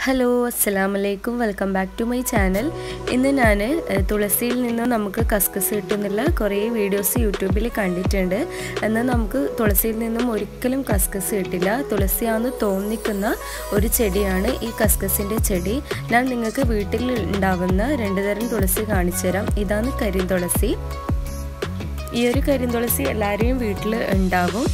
hello അസ്സലാമലൈക്കും welcome back to my channel ഇന്ന് ഞാൻ തുളസിയിൽ നിന്ന് നമുക്ക് കസ്കസ് കിട്ടുന്നുള്ള കുറേ വീഡിയോസ് യൂട്യൂബിൽ കണ്ടിട്ടുണ്ട് എന്നാൽ നമുക്ക് തുളസിയിൽ നിന്നും ഒരിക്കലും കസ്കസ് കിട്ടില്ല തുളസിയാന്ന് തോന്നിക്കുന്ന ഒരു ചെടിയാണ് ഈ കസ്കസിൻ്റെ ചെടി ഞാൻ നിങ്ങൾക്ക് വീട്ടിൽ ഉണ്ടാവുന്ന രണ്ട് തരം തുളസി കാണിച്ചു തരാം ഇതാണ് കരിന്തുളസി ഈ ഒരു കരിന്തുളസി എല്ലാവരെയും വീട്ടിൽ ഉണ്ടാവും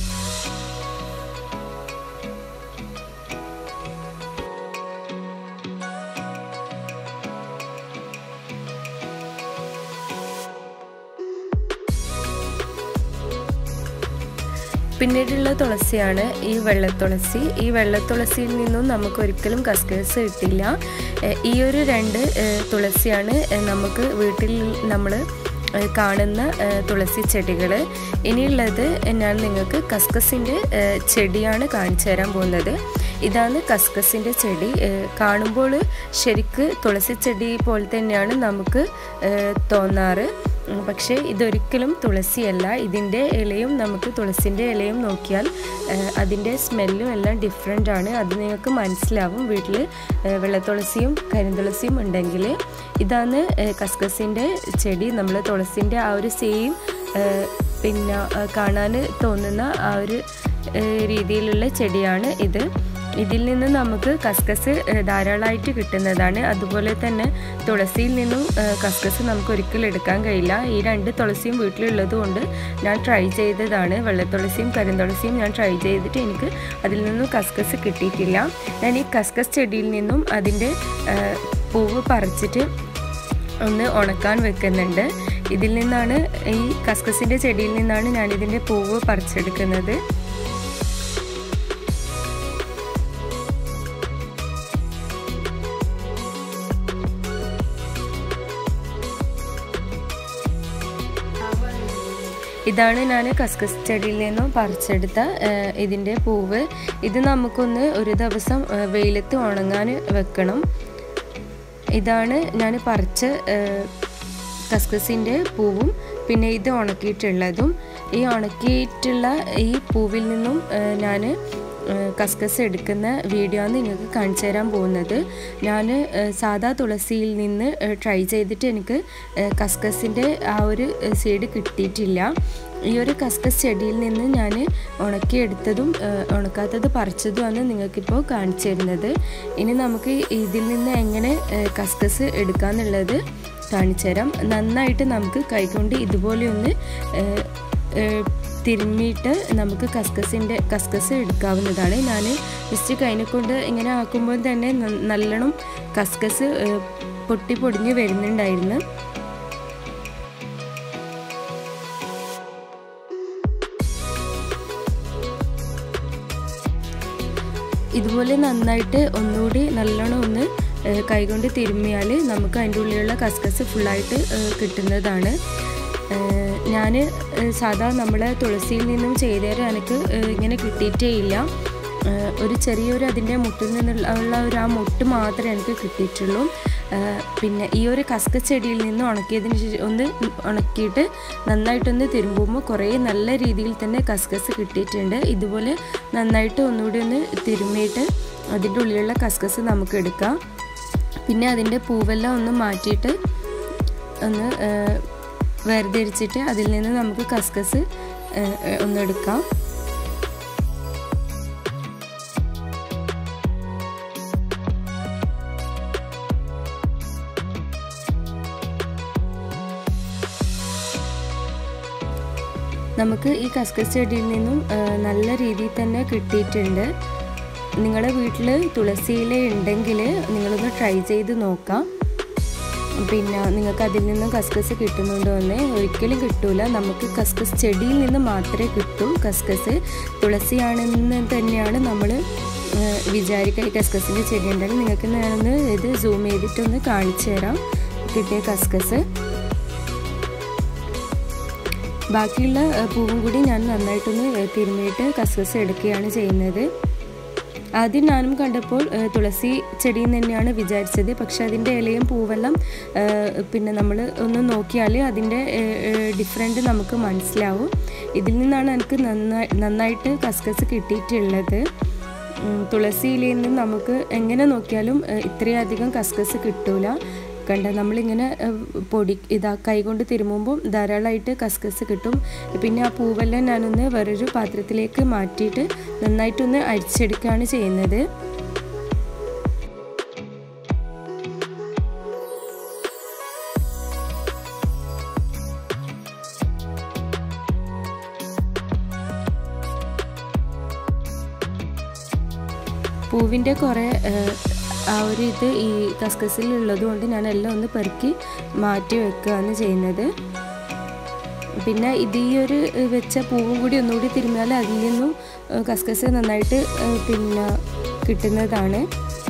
പിന്നീടുള്ള തുളസിയാണ് ഈ വെള്ളത്തുളസി ഈ വെള്ളത്തുളസിയിൽ നിന്നും നമുക്ക് ഒരിക്കലും കസ്കസ് കിട്ടില്ല ഈ ഒരു രണ്ട് തുളസിയാണ് നമുക്ക് വീട്ടിൽ നമ്മൾ കാണുന്ന തുളസി ചെടികൾ ഇനിയുള്ളത് ഞാൻ നിങ്ങൾക്ക് കസ്കസിൻ്റെ ചെടിയാണ് കാണിച്ചു തരാൻ പോകുന്നത് ഇതാണ് കസ്കസിൻ്റെ ചെടി കാണുമ്പോൾ ശരിക്ക് തുളസി ചെടി പോലെ തന്നെയാണ് നമുക്ക് തോന്നാറ് പക്ഷേ ഇതൊരിക്കലും തുളസിയല്ല ഇതിൻ്റെ ഇലയും നമുക്ക് തുളസിൻ്റെ ഇലയും നോക്കിയാൽ അതിൻ്റെ സ്മെല്ലും എല്ലാം ഡിഫറെൻ്റ് ആണ് അത് നിങ്ങൾക്ക് മനസ്സിലാവും വീട്ടിൽ വെള്ളത്തുളസിയും കരിന്തുളസിയും ഉണ്ടെങ്കിൽ ഇതാണ് കസ്കസിൻ്റെ ചെടി നമ്മൾ തുളസിൻ്റെ ആ ഒരു സെയിം പിന്നെ കാണാൻ തോന്നുന്ന ആ ഒരു രീതിയിലുള്ള ചെടിയാണ് ഇത് ഇതിൽ നിന്ന് നമുക്ക് കസ്കസ് ധാരാളമായിട്ട് കിട്ടുന്നതാണ് അതുപോലെ തന്നെ തുളസിയിൽ നിന്നും കസ്കസ് നമുക്ക് ഒരിക്കലും എടുക്കാൻ കഴിയില്ല ഈ രണ്ട് തുളസിയും വീട്ടിലുള്ളത് കൊണ്ട് ഞാൻ ട്രൈ ചെയ്തതാണ് വെള്ളത്തുളസിയും കരിന്തുളസിയും ഞാൻ ട്രൈ ചെയ്തിട്ട് എനിക്ക് അതിൽ നിന്നും കസ്കസ് കിട്ടിയിട്ടില്ല ഞാൻ ഈ കസ്കസ് ചെടിയിൽ നിന്നും അതിൻ്റെ പൂവ് പറിച്ചിട്ട് ഒന്ന് ഉണക്കാൻ വെക്കുന്നുണ്ട് ഇതിൽ നിന്നാണ് ഈ കസ്കസിൻ്റെ ചെടിയിൽ നിന്നാണ് ഞാനിതിൻ്റെ പൂവ് പറിച്ചെടുക്കുന്നത് ഇതാണ് ഞാൻ കസ്കസ് ചെടിയിൽ നിന്നും പറിച്ചെടുത്ത ഇതിൻ്റെ പൂവ് ഇത് നമുക്കൊന്ന് ഒരു ദിവസം വെയിലത്ത് ഉണങ്ങാൻ വെക്കണം ഇതാണ് ഞാൻ പറിച്ച കസ്കസിൻ്റെ പൂവും പിന്നെ ഇത് ഉണക്കിയിട്ടുള്ളതും ഈ ഉണക്കിയിട്ടുള്ള ഈ പൂവിൽ നിന്നും ഞാൻ കസ്കസ് എടുക്കുന്ന വീഡിയോ ആണ് നിങ്ങൾക്ക് കാണിച്ചു തരാൻ പോകുന്നത് ഞാൻ സാധാ തുളസിയിൽ നിന്ന് ട്രൈ ചെയ്തിട്ട് എനിക്ക് കസ്കസിൻ്റെ ആ ഒരു സീഡ് കിട്ടിയിട്ടില്ല ഈ ഒരു കസ്കസ് ചെടിയിൽ നിന്ന് ഞാൻ ഉണക്കിയെടുത്തതും ഉണക്കാത്തത് പറിച്ചതുമാണ് നിങ്ങൾക്കിപ്പോൾ കാണിച്ചു തരുന്നത് ഇനി നമുക്ക് ഇതിൽ നിന്ന് എങ്ങനെ കസ്കസ് എടുക്കാമെന്നുള്ളത് കാണിച്ചു തരാം നന്നായിട്ട് നമുക്ക് കൈകൊണ്ട് ഇതുപോലെ ഒന്ന് തിരുമ്മിയിട്ട് നമുക്ക് കസ്കസിൻ്റെ കസ്കസ് എടുക്കാവുന്നതാണ് ഞാൻ ജസ്റ്റ് കൈനെ കൊണ്ട് ഇങ്ങനെ ആക്കുമ്പോൾ തന്നെ നല്ലോണം കസ്കസ് പൊട്ടി പൊടിഞ്ഞ് വരുന്നുണ്ടായിരുന്നു ഇതുപോലെ നന്നായിട്ട് ഒന്നുകൂടി നല്ലോണം ഒന്ന് കൈകൊണ്ട് തിരുമ്മിയാൽ നമുക്ക് അതിൻ്റെ ഉള്ളിലുള്ള കസ്കസ് ഫുള്ളായിട്ട് കിട്ടുന്നതാണ് ഞാൻ സാധാ നമ്മളെ തുളസിയിൽ നിന്നും ചെയ്തേരം എനിക്ക് ഇങ്ങനെ കിട്ടിയിട്ടേ ഇല്ല ഒരു ചെറിയൊരു അതിൻ്റെ മുട്ടിൽ നിന്നുള്ള ഒരു ആ മുട്ട് മാത്രമേ എനിക്ക് കിട്ടിയിട്ടുള്ളൂ പിന്നെ ഈ ഒരു കസ്ക ചെടിയിൽ നിന്ന് ഉണക്കിയതിന് ഒന്ന് ഉണക്കിയിട്ട് നന്നായിട്ടൊന്ന് തിരുമ്പുമ്പോൾ കുറേ നല്ല രീതിയിൽ തന്നെ കസ്കസ് കിട്ടിയിട്ടുണ്ട് ഇതുപോലെ നന്നായിട്ട് ഒന്നുകൂടി ഒന്ന് തിരുമ്മിയിട്ട് അതിൻ്റെ ഉള്ളിലുള്ള കസ്കസ് നമുക്ക് എടുക്കാം പിന്നെ അതിൻ്റെ പൂവെല്ലാം ഒന്ന് മാറ്റിയിട്ട് ഒന്ന് വേർതിരിച്ചിട്ട് അതിൽ നിന്ന് നമുക്ക് കസ്കസ് ഒന്നെടുക്കാം നമുക്ക് ഈ കസ്കസ് ചെടിയിൽ നിന്നും നല്ല രീതിയിൽ തന്നെ കിട്ടിയിട്ടുണ്ട് നിങ്ങളുടെ വീട്ടിൽ തുളസിയില ഉണ്ടെങ്കിൽ നിങ്ങളൊന്ന് ട്രൈ ചെയ്ത് നോക്കാം പിന്നെ നിങ്ങൾക്ക് അതിൽ നിന്ന് കസ്കസ് കിട്ടുന്നുണ്ടോ എന്ന് ഒരിക്കലും കിട്ടൂല നമുക്ക് കസ്കസ് ചെടിയിൽ നിന്ന് മാത്രമേ കിട്ടൂ കസ്കസ് തുളസിയാണെന്ന് തന്നെയാണ് നമ്മൾ വിചാരിക്കുക ഈ കസ്കസിൻ്റെ ചെടി ഉണ്ടെങ്കിൽ നിങ്ങൾക്ക് ഞാനൊന്ന് ഇത് സൂം ചെയ്തിട്ടൊന്ന് കാണിച്ചു തരാം കിട്ടിയ കസ്കസ് ബാക്കിയുള്ള പൂവും കൂടി ഞാൻ നന്നായിട്ടൊന്ന് തിരുമ്മിയിട്ട് കസ്കസ് എടുക്കുകയാണ് ചെയ്യുന്നത് ആദ്യം ഞാനും കണ്ടപ്പോൾ തുളസി ചെടി തന്നെയാണ് വിചാരിച്ചത് പക്ഷെ അതിൻ്റെ ഇലയും പൂവെല്ലാം പിന്നെ നമ്മൾ ഒന്ന് നോക്കിയാൽ അതിൻ്റെ ഡിഫറെൻറ്റ് നമുക്ക് മനസ്സിലാവും ഇതിൽ നിന്നാണ് എനിക്ക് നന്നായി നന്നായിട്ട് കസ്കസ് കിട്ടിയിട്ടുള്ളത് തുളസി ഇലയിൽ നിന്ന് നമുക്ക് എങ്ങനെ നോക്കിയാലും ഇത്രയധികം കസ്കസ് കിട്ടൂല കണ്ട നമ്മളിങ്ങനെ പൊടി ഇതാ കൈകൊണ്ട് തിരുമുമ്പോൾ ധാരാളമായിട്ട് കസ്കസ് കിട്ടും പിന്നെ ആ പൂവെല്ലാം ഞാനൊന്ന് വേറൊരു പാത്രത്തിലേക്ക് മാറ്റിയിട്ട് നന്നായിട്ടൊന്ന് അരിച്ചെടുക്കുകയാണ് ചെയ്യുന്നത് പൂവിൻ്റെ കുറേ ആ ഒരു ഇത് ഈ കസ്കസിൽ ഉള്ളത് കൊണ്ട് ഞാൻ എല്ലാം ഒന്ന് പെറുക്കി മാറ്റി വെക്കുകയാണ് ചെയ്യുന്നത് പിന്നെ ഇത് ഈ ഒരു വെച്ച പൂവും കൂടി ഒന്നുകൂടി തിരുമ്മിയാൽ അതിൽ നിന്നും കസ്കസ് നന്നായിട്ട് പിന്നെ കിട്ടുന്നതാണ്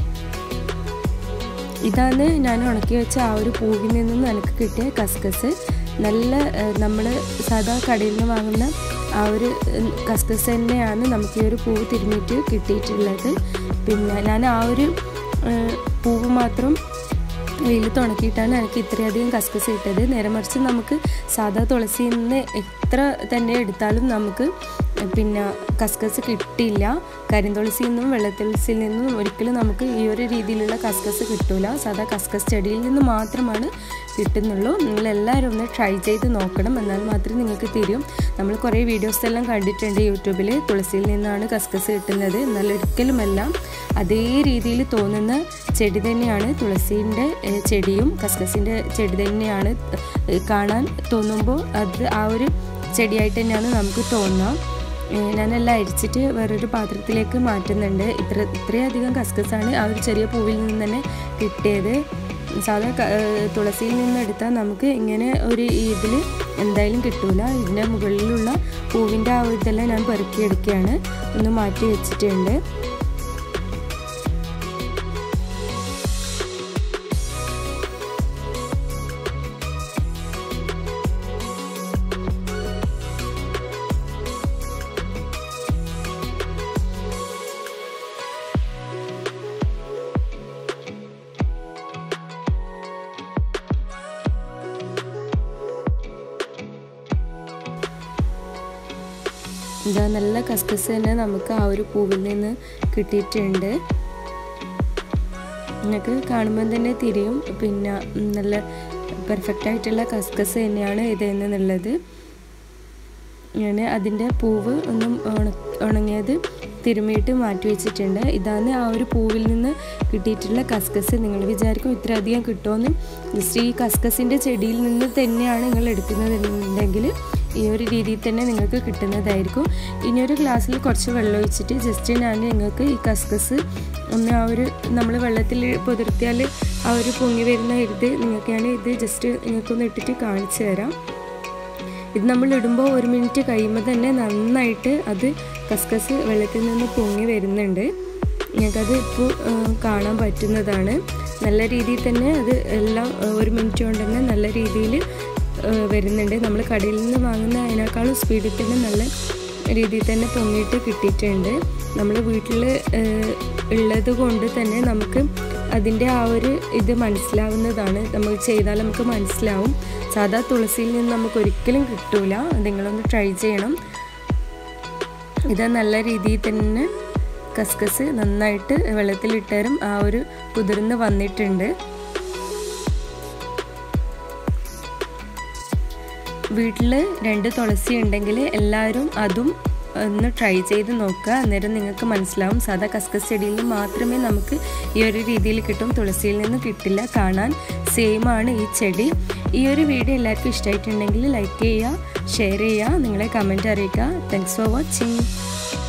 ഇതാണ് ഞാൻ ഉണക്കി വെച്ച ആ ഒരു പൂവിൽ നിന്നും എനിക്ക് കിട്ടിയ കസ്കസ് നല്ല നമ്മൾ സാധാ കടയിൽ നിന്ന് വാങ്ങുന്ന ആ ഒരു കസ്കസ് തന്നെയാണ് നമുക്ക് ഈ ഒരു പൂവ് തിരുമ്മിയിട്ട് കിട്ടിയിട്ടുള്ളത് പിന്നെ ഞാൻ ആ ഒരു പൂവ് മാത്രം വെയിലത്ത് ഉണക്കിയിട്ടാണ് എനിക്ക് ഇത്രയധികം കസ്കസ് കിട്ടിയത് നേരെ മറിച്ച് നമുക്ക് സാധാ തുളസിയിൽ നിന്ന് എത്ര തന്നെ എടുത്താലും നമുക്ക് പിന്നെ കസ്കസ് കിട്ടില്ല കരിന്തുളസിയിൽ നിന്നും വെള്ളത്തുളസിയിൽ നിന്നും ഒരിക്കലും നമുക്ക് ഈ ഒരു രീതിയിലുള്ള കസ്കസ് കിട്ടില്ല സാധാ കസ്കസ് ചെടിയിൽ നിന്ന് മാത്രമാണ് കിട്ടുന്നുള്ളൂ നിങ്ങളെല്ലാവരും ഒന്ന് ട്രൈ ചെയ്ത് നോക്കണം എന്നാൽ മാത്രമേ നിങ്ങൾക്ക് തിരിയും നമ്മൾ കുറേ വീഡിയോസ് എല്ലാം കണ്ടിട്ടുണ്ട് യൂട്യൂബിൽ തുളസിയിൽ നിന്നാണ് കസ്കസ് കിട്ടുന്നത് എന്നാൽ ഒരിക്കലുമല്ല അതേ രീതിയിൽ തോന്നുന്ന ചെടി തന്നെയാണ് തുളസീൻ്റെ ചെടിയും കസ്കസിൻ്റെ ചെടി തന്നെയാണ് കാണാൻ തോന്നുമ്പോൾ അത് ആ ഒരു ചെടിയായിട്ട് തന്നെയാണ് നമുക്ക് തോന്നുക ഞാനെല്ലാം അരിച്ചിട്ട് വേറൊരു പാത്രത്തിലേക്ക് മാറ്റുന്നുണ്ട് ഇത്ര ഇത്രയധികം കസ്കസാണ് ആ ഒരു ചെറിയ പൂവിൽ നിന്ന് തന്നെ കിട്ടിയത് സാധാ തുളസിയിൽ നിന്ന് എടുത്താൽ നമുക്ക് ഇങ്ങനെ ഒരു ഇതിൽ എന്തായാലും കിട്ടൂല ഇതിൻ്റെ മുകളിലുള്ള പൂവിൻ്റെ ആ ഇതെല്ലാം ഞാൻ പെറുക്കിയെടുക്കുകയാണ് ഒന്ന് മാറ്റി വെച്ചിട്ടുണ്ട് ഇതാ നല്ല കസ്കസ് തന്നെ നമുക്ക് ആ ഒരു പൂവിൽ നിന്ന് കിട്ടിയിട്ടുണ്ട് നിങ്ങൾക്ക് കാണുമ്പോൾ തന്നെ തിരിയും പിന്നെ നല്ല പെർഫെക്റ്റ് ആയിട്ടുള്ള കസ്കസ് തന്നെയാണ് ഇത് എന്നുള്ളത് ഞാൻ അതിൻ്റെ പൂവ് ഒന്നും ഉണങ്ങിയത് തിരുമിയിട്ട് മാറ്റി വെച്ചിട്ടുണ്ട് ഇതാണ് ആ ഒരു പൂവിൽ നിന്ന് കിട്ടിയിട്ടുള്ള കസ്കസ് നിങ്ങൾ വിചാരിക്കും ഇത്രയധികം കിട്ടുമെന്ന് ജസ്റ്റ് ഈ കസ്കസിൻ്റെ ചെടിയിൽ നിന്ന് തന്നെയാണ് നിങ്ങൾ എടുക്കുന്നതെന്നുണ്ടെങ്കിൽ ഈ ഒരു രീതിയിൽ തന്നെ നിങ്ങൾക്ക് കിട്ടുന്നതായിരിക്കും ഇനി ഒരു ഗ്ലാസ്സിൽ കുറച്ച് വെള്ളം ഒഴിച്ചിട്ട് ജസ്റ്റ് ഞാൻ നിങ്ങൾക്ക് ഈ കസ്കസ് ഒന്ന് ആ ഒരു നമ്മൾ വെള്ളത്തിൽ പുതിർത്തിയാൽ ആ ഒരു പൊങ്ങി വരുന്ന ഇത് നിങ്ങൾക്ക് ഞാൻ ഇത് ജസ്റ്റ് നിങ്ങൾക്കൊന്ന് ഇട്ടിട്ട് കാണിച്ചു തരാം ഇത് നമ്മൾ ഇടുമ്പോൾ ഒരു മിനിറ്റ് കഴിയുമ്പോൾ തന്നെ നന്നായിട്ട് അത് കസ്കസ് വെള്ളത്തിൽ നിന്ന് പൊങ്ങി വരുന്നുണ്ട് ഞങ്ങൾക്കത് ഇപ്പോൾ കാണാൻ പറ്റുന്നതാണ് നല്ല രീതിയിൽ തന്നെ അത് എല്ലാം ഒരു മിനിറ്റ് കൊണ്ട് തന്നെ നല്ല രീതിയിൽ വരുന്നുണ്ട് നമ്മൾ കടയിൽ നിന്ന് വാങ്ങുന്ന അതിനേക്കാളും സ്പീഡിൽ തന്നെ നല്ല രീതിയിൽ തന്നെ പൊങ്ങിയിട്ട് കിട്ടിയിട്ടുണ്ട് നമ്മൾ വീട്ടിൽ ഉള്ളത് കൊണ്ട് തന്നെ നമുക്ക് അതിൻ്റെ ആ ഒരു ഇത് മനസ്സിലാവുന്നതാണ് നമ്മൾ ചെയ്താൽ നമുക്ക് മനസ്സിലാവും സാധാ തുളസിയിൽ നിന്ന് നമുക്ക് ഒരിക്കലും കിട്ടൂല നിങ്ങളൊന്ന് ട്രൈ ചെയ്യണം ഇത് നല്ല രീതിയിൽ തന്നെ കസ്കസ് നന്നായിട്ട് വെള്ളത്തിലിട്ടേരും ആ ഒരു കുതിർന്ന് വന്നിട്ടുണ്ട് വീട്ടിൽ രണ്ട് തുളസി ഉണ്ടെങ്കിൽ എല്ലാവരും അതും ഒന്ന് ട്രൈ ചെയ്ത് നോക്കുക അന്നേരം നിങ്ങൾക്ക് മനസ്സിലാവും സാധാ കസ്കസ് ചെടിയിൽ നിന്ന് മാത്രമേ നമുക്ക് ഈ ഒരു രീതിയിൽ കിട്ടും തുളസിയിൽ നിന്ന് കിട്ടില്ല കാണാൻ സെയിം ആണ് ഈ ചെടി ഈ ഒരു വീഡിയോ എല്ലാവർക്കും ഇഷ്ടമായിട്ടുണ്ടെങ്കിൽ ലൈക്ക് ചെയ്യുക ഷെയർ ചെയ്യുക നിങ്ങളെ കമൻറ്റ് അറിയിക്കുക താങ്ക്സ് ഫോർ വാച്ചിങ്